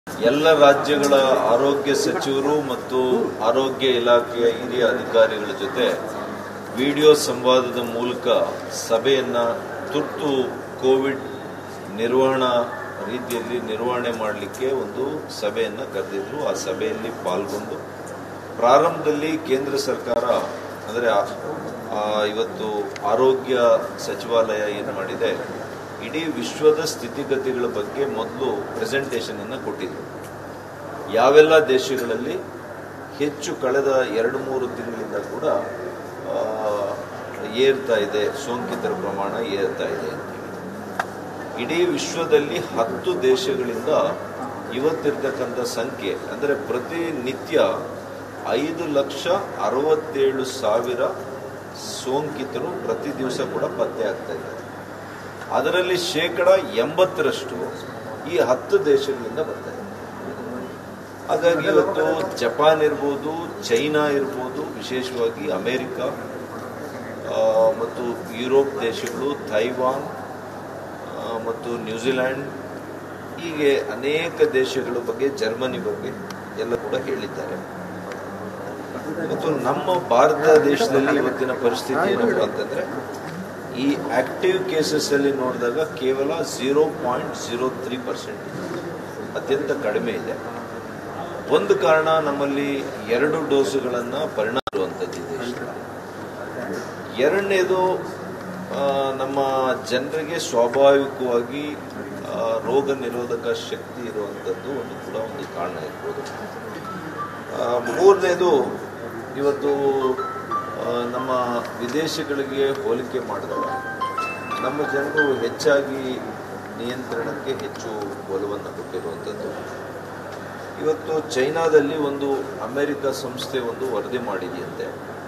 ಎಲ್ಲ ರಾಜ್ಯಗಳ ಆರೋಗ್ಯ ಸಚಿವರು ಮತ್ತು ಆರೋಗ್ಯ ಇಲಾಖೆಯ ಹಿರಿಯ ಅಧಿಕಾರಿಗಳ ಜೊತೆ ವಿಡಿಯೋ ಸಂವಾದದ ಮೂಲಕ ಸಭೆಯನ್ನ ತುರ್ತು ಕೋವಿಡ್ ನಿರ್ವಹಣಾ ರೀತಿಯಲ್ಲಿ ನಿರ್ವಹಣೆ ಮಾಡಲಿಕ್ಕೆ ಒಂದು ಸಭೆಯನ್ನ ಕರೆದಿದ್ರು ಆ ಸಭೆಯಲ್ಲಿ ಪಾಲ್ಗೊಂಡು ಪ್ರಾರಂಭದಲ್ಲಿ ಕೇಂದ್ರ ಸರ್ಕಾರ ಅಂದರೆ ಇವತ್ತು ಆರೋಗ್ಯ ಸಚಿವಾಲಯ ಏನು ಮಾಡಿದೆ ಇಡೀ ವಿಶ್ವದ ಸ್ಥಿತಿಗತಿಗಳ ಬಗ್ಗೆ ಮೊದಲು ಪ್ರೆಸೆಂಟೇಷನ್ ಅನ್ನು ಕೊಟ್ಟಿದ್ರು ಯಾವೆಲ್ಲ ದೇಶಗಳಲ್ಲಿ ಹೆಚ್ಚು ಕಳೆದ ಎರಡು ಮೂರು ತಿಂಗಳಿಂದ ಕೂಡ ಆ, ಏರ್ತಾ ಇದೆ ಸೋಂಕಿತರ ಪ್ರಮಾಣ ಏರ್ತಾ ಇದೆ ಅಂತ ಇಡೀ ವಿಶ್ವದಲ್ಲಿ ಹತ್ತು ದೇಶಗಳಿಂದ ಇವತ್ತಿರ್ತಕ್ಕಂಥ ಸಂಖ್ಯೆ ಅಂದರೆ ಪ್ರತಿನಿತ್ಯ ಐದು ಲಕ್ಷ ಅರವತ್ತೇಳು ಸಾವಿರ ಸೋಂಕಿತರು ಪ್ರತಿ ದಿವಸ ಕೂಡ ಪತ್ತೆ ಆಗ್ತಾ ಇದ್ದಾರೆ ಅದರಲ್ಲಿ ಶೇಕಡ ಎಂಬತ್ತರಷ್ಟು ಈ ಹತ್ತು ದೇಶಗಳಿಂದ ಬರ್ತಾ ಇದೆ ಹಾಗಾಗಿ ಇವತ್ತು ಜಪಾನ್ ಇರ್ಬೋದು ಚೈನಾ ಇರ್ಬೋದು ವಿಶೇಷವಾಗಿ ಅಮೆರಿಕ ಆ, ಮತ್ತು ಯುರೋಪ್ ದೇಶಗಳು ತೈವಾನ್ ಆ, ಮತ್ತು ನ್ಯೂಜಿಲ್ಯಾಂಡ್ ಹೀಗೆ ಅನೇಕ ದೇಶಗಳ ಬಗ್ಗೆ ಜರ್ಮನಿ ಬಗ್ಗೆ ಎಲ್ಲ ಕೂಡ ಹೇಳಿದ್ದಾರೆ ಮತ್ತು ನಮ್ಮ ಭಾರತ ದೇಶದಲ್ಲಿ ಇವತ್ತಿನ ಪರಿಸ್ಥಿತಿ ಏನಪ್ಪ ಅಂತಂದ್ರೆ ಈ ಆಕ್ಟಿವ್ ಕೇಸಸ್ ಅಲ್ಲಿ ನೋಡಿದಾಗ ಕೇವಲ zero point zero three percent ಅತ್ಯಂತ ಕಡಿಮೆ ಇದೆ ಒಂದು ಕಾರಣ ನಮ್ಮಲ್ಲಿ ಎರಡು ಡೋಸುಗಳನ್ನು ಪರಿಣಾಮ ಇರುವಂಥದ್ದು ಈ ದೇಶದಲ್ಲಿ ಎರಡನೇದು ಆ, ನಮ್ಮ ಜನರಿಗೆ ಸ್ವಾಭಾವಿಕವಾಗಿ ಆ, ರೋಗ ನಿರೋಧಕ ಶಕ್ತಿ ಇರುವಂಥದ್ದು ಒಂದು ಕೂಡ ಒಂದು ಕಾರಣ ಇರ್ಬೋದು ಆ, ಮೂರನೇದು ಇವತ್ತು ಆ, ನಮ್ಮ ವಿದೇಶಗಳಿಗೆ ಹೋಲಿಕೆ ಮಾಡಿದಾಗ ನಮ್ಮ ಜನರು ಹೆಚ್ಚಾಗಿ ನಿಯಂತ್ರಣಕ್ಕೆ ಹೆಚ್ಚು ಒಲವನ್ನು ಕೊಟ್ಟಿರುವಂಥದ್ದು ಇವತ್ತು ಚೈನಾದಲ್ಲಿ ಒಂದು ಅಮೆರಿಕ ಸಂಸ್ಥೆ ಒಂದು ವರದಿ ಮಾಡಿದೆಯಂತೆ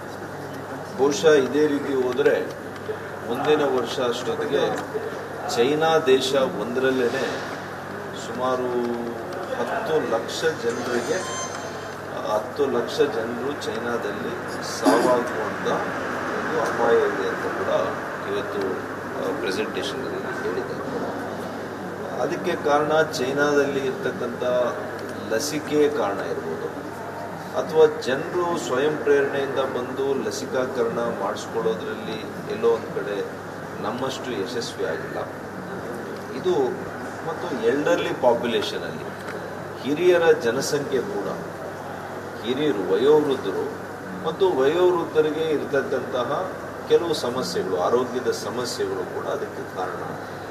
ಬಹುಶಃ ಇದೇ ರೀತಿ ಹೋದರೆ ಮುಂದಿನ ವರ್ಷ ಅಷ್ಟೊತ್ತಿಗೆ ಚೈನಾ ದೇಶ ಒಂದರಲ್ಲೇ ಸುಮಾರು ಹತ್ತು ಲಕ್ಷ ಜನರಿಗೆ ಆ, ಹತ್ತು ಲಕ್ಷ ಜನರು ಚೈನಾದಲ್ಲಿ ಸಾವಾಗುವಂಥ ಒಂದು ಅಪಾಯ ಇದೆ ಅಂತ ಕೂಡ ಇವತ್ತು ಪ್ರೆಸೆಂಟೇಷನಲ್ಲಿ ಹೇಳಿದ್ದಾರೆ ಅದಕ್ಕೆ ಕಾರಣ ಚೈನಾದಲ್ಲಿ ಇರ್ತಕ್ಕಂಥ ಲಸಿಕೆ ಕಾರಣ ಇರ್ಬೋದು ಅಥವಾ ಜನರು ಸ್ವಯಂ ಪ್ರೇರಣೆಯಿಂದ ಬಂದು ಲಸಿಕಾಕರಣ ಮಾಡಿಸ್ಕೊಳ್ಳೋದ್ರಲ್ಲಿ ಎಲ್ಲೋ ಒಂದು ಕಡೆ ನಮ್ಮಷ್ಟು ಯಶಸ್ವಿ ಆಗಿಲ್ಲ ಇದು ಮತ್ತು ಎಲ್ಡರ್ಲಿ ಪಾಪ್ಯುಲೇಷನಲ್ಲಿ ಹಿರಿಯರ ಜನಸಂಖ್ಯೆ ಕೂಡ ಹಿರಿಯರು ವಯೋವೃದ್ಧರು ಮತ್ತು ವಯೋವೃದ್ಧರಿಗೆ ಇರತಕ್ಕಂತಹ ಕೆಲವು ಸಮಸ್ಯೆಗಳು ಆರೋಗ್ಯದ ಸಮಸ್ಯೆಗಳು ಕೂಡ ಅದಕ್ಕೆ ಕಾರಣ